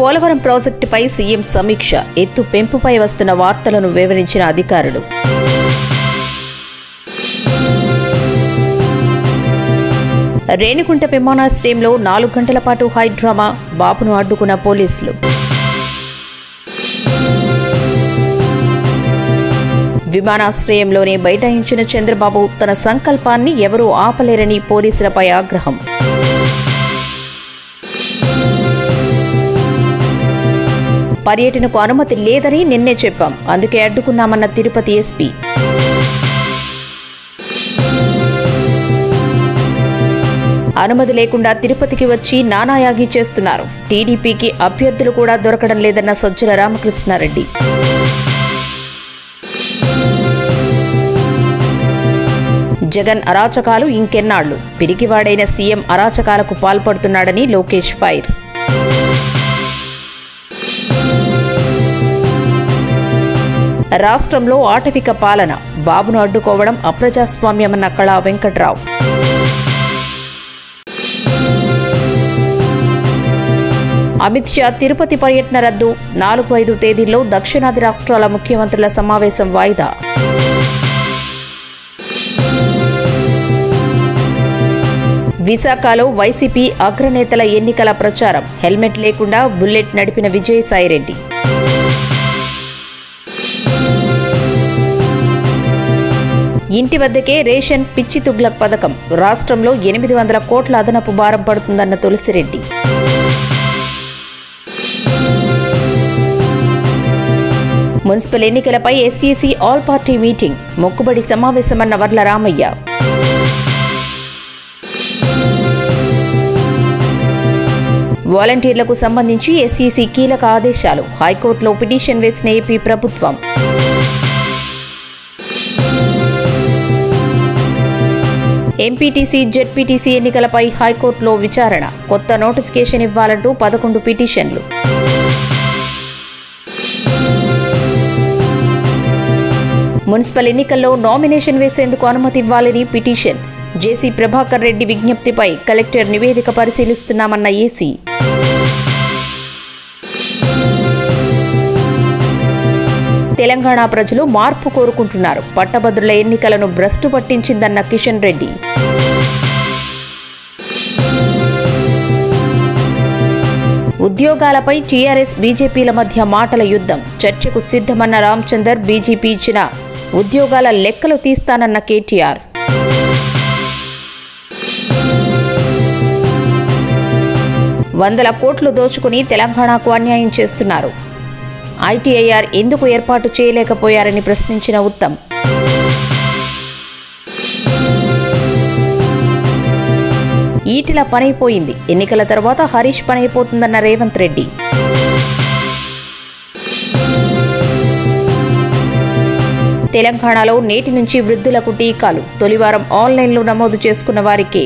పోలవరం ప్రాజెక్టుపై సీఎం సమీక్ష ఎత్తు పెంపుపై వస్తున్న వార్తలను వివరించిన అధికారులు రేణిగుంట విమానాశ్రయంలో నాలుగు గంటల పాటు హై డ్రామా బాబును అడ్డుకున్న పోలీసులు విమానాశ్రయంలోనే బైఠాయించిన చంద్రబాబు తన సంకల్పాన్ని ఎవరూ ఆపలేరని పోలీసులపై ఆగ్రహం పర్యటనకు అనుమతి లేదని నిన్నే చెప్పాం అందుకే అడ్డుకున్నామన్న తిరుపతి ఎస్పీ అనుమతి లేకుండా తిరుపతికి వచ్చి నానాయాగి చేస్తున్నారు టీడీపీకి అభ్యర్థులు కూడా దొరకడం లేదన్న సజ్జల రామకృష్ణారెడ్డి జగన్ అరాచకాలు ఇంకెన్నాళ్లు పిరికివాడైన సీఎం అరాచకాలకు పాల్పడుతున్నాడని లోకేష్ ఫైర్ రాష్ట్రంలో ఆటవిక పాలన బాబును అడ్డుకోవడం అప్రజాస్వామ్యమన్న కళా వెంకట్రావు అమిత్ షా తిరుపతి పర్యటన రద్దు నాలుగు ఐదు తేదీల్లో దక్షిణాది రాష్ట్రాల ముఖ్యమంత్రుల సమావేశం వాయిదా విశాఖలో వైసీపీ అగ్రనేతల ఎన్నికల ప్రచారం హెల్మెట్ లేకుండా బుల్లెట్ నడిపిన విజయసాయిరెడ్డి ఇంటి వద్దకే రేషన్ పిచ్చి తుగ్లక్ పథకం రాష్ట్రంలో ఎనిమిది వందల కోట్ల అదనపు భారం పడుతుందన్న తులసిరెడ్డి మున్సిపల్ ఎన్నికలపై ఎస్ఈసీ ఆల్ పార్టీ మీటింగ్ మొక్కుబడి సమావేశమన్న వర్ల రామయ్య వాలంటీర్లకు సంబంధించి ఎస్ఈసీ కీలక ఆదేశాలు హైకోర్టులో పిటిషన్ వేసిన ఏపీ ప్రభుత్వం ఎంపీటీసీ జెడ్పీటీసీ ఎన్నికలపై హైకోర్టులో విచారణ కొత్త నోటిఫికేషన్ ఇవ్వాలంటూ పదకొండు పిటిషన్లు మున్సిపల్ ఎన్నికల్లో నామినేషన్ వేసేందుకు అనుమతి ఇవ్వాలని పిటిషన్ జేసీ ప్రభాకర్ రెడ్డి విజ్ఞప్తిపై కలెక్టర్ నివేదిక పరిశీలిస్తున్నామన్న ఏసీ తెలంగాణ ప్రజలు మార్పు కోరుకుంటున్నారు పట్టభద్రుల ఎన్నికలను భ్రష్టు పట్టించిందన్న కిషన్ రెడ్డి ఉద్యోగాలపై టీఆర్ఎస్ బీజేపీల మధ్య మాటల యుద్ధం చర్చకు సిద్ధమన్న రామచందర్ బీజేపీ ఇచ్చిన ఉద్యోగాల లెక్కలు తీస్తానన్న కేటీఆర్ వందల కోట్లు దోచుకుని తెలంగాణకు అన్యాయం చేస్తున్నారు ఐటీఐఆర్ ఎందుకు ఏర్పాటు చేయలేకపోయారని ప్రశ్నించిన ఉత్తమ్ ఈటిల పనైపోయింది ఎన్నికల తర్వాత హరీష్ పనైపోతుందన్న రేవంత్ రెడ్డి తెలంగాణలో నేటి నుంచి వృద్ధులకు టీకాలు తొలివారం ఆన్లైన్లో నమోదు చేసుకున్న వారికి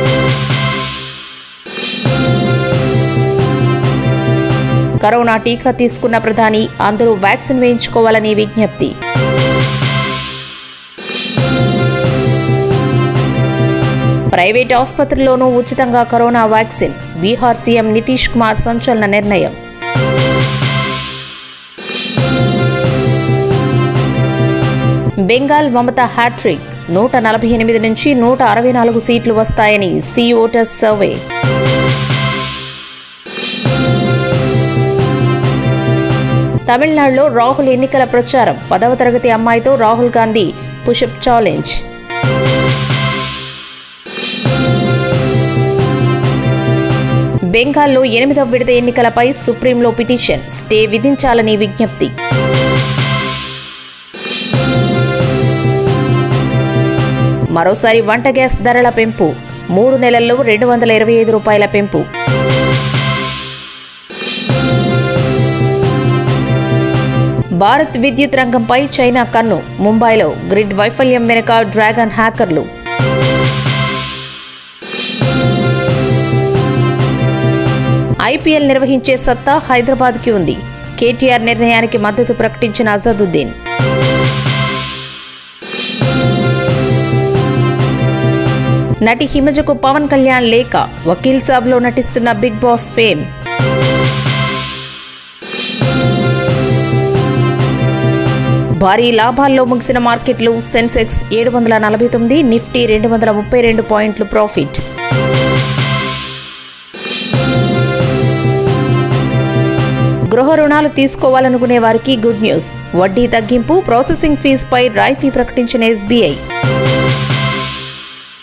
కరోనా టీకా తీసుకున్న ప్రధాని అందరూ వ్యాక్సిన్ వేయించుకోవాలని విజ్ఞప్తి ప్రైవేట్ ఆసుపత్రుల్లోనూ ఉచితంగా corona vaccine Bihar CM Nitish Kumar సంచలన నిర్ణయం బెంగాల్ మమత హ్యాట్రిక్ నూట నలభై ఎనిమిది నుంచి నూట అరవై నాలుగు సీట్లు వస్తాయని సీ ఓటర్స్ సర్వే తమిళనాడులో రాహుల్ ఎన్నికల ప్రచారం పదవ తరగతి అమ్మాయితో రాహుల్ గాంధీ పుషప్ ఛాలెంజ్ బెంగాల్లో ఎనిమిదవ విడత ఎన్నికలపై సుప్రీంలో పిటిషన్ స్టే విధించాలని విజ్ఞప్తి మరోసారి వంట గ్యాస్ ధరల పెంపు మూడు నెలల్లో రెండు వందల ఇరవై ఐదు రూపాయల పెంపు భారత్ విద్యుత్ రంగంపై చైనా కన్ను ముంబైలో గ్రిడ్ వైఫల్యం వెనుక డ్రాగన్ హ్యాకర్లు ఐపీఎల్ నిర్వహించే సత్తా హైదరాబాద్కి ఉంది కేటీఆర్ నిర్ణయానికి మద్దతు ప్రకటించిన అజదుద్దీన్ నటి హిమజకు పవన్ కళ్యాణ్ లేక వకీల్ సాబ్లో నటిస్తున్న బిగ్ బాస్ ఫేమ్ భారీ లాభాల్లో ముగిసిన మార్కెట్లు సెన్సెక్స్ ఏడు వందల నలభై తొమ్మిది నిఫ్టీ రెండు వందల ముప్పై రెండు పాయింట్లు ప్రాఫిట్ గృహ రుణాలు తీసుకోవాలనుకునే వారికి గుడ్ న్యూస్ వడ్డీ తగ్గింపు ప్రాసెసింగ్ ఫీజుపై రాయితీ ప్రకటించిన ఎస్బీఐ